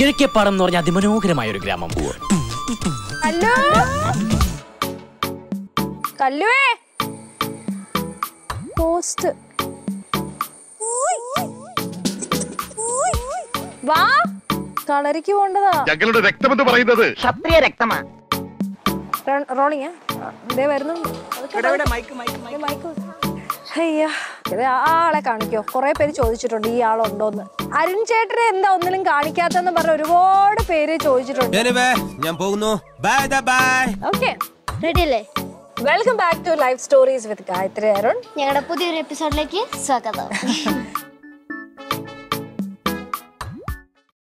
കിഴക്കേപ്പാടം എന്ന് പറഞ്ഞ അതിമനോഹരമായ ഒരു ഗ്രാമം കല്ലു കല്ലുവേ പോസ്റ്റ് വാ കളരിക്ക് പോണ്ടതാ ഞങ്ങളുടെ രക്തമെന്ന് പറയുന്നത് ക്ഷത്രിയ രക്തമാ റോളിങ് ഇതേ വരുന്നു ദേ മൈക്ക് അയ്യ ഇത് ആ ആളെ കാണിക്കോ കുറെ പേര് ചോദിച്ചിട്ടുണ്ട് ഈ ആളുണ്ടോന്ന് അരുൺ ചേട്ടനെ എന്താ ഒന്നിലും കാണിക്കാത്തെന്ന് പറഞ്ഞ ഒരുപാട് പേര് ചോദിച്ചിട്ടുണ്ട് ഞാൻ പോകുന്നു ബൈ ബൈ ഓക്കെ റെഡി അല്ലേ welcome back to life stories with Gayathri Arun ഞങ്ങളുടെ പുതിയൊരു എപ്പിസോഡിലേക്ക് സ്വാഗതം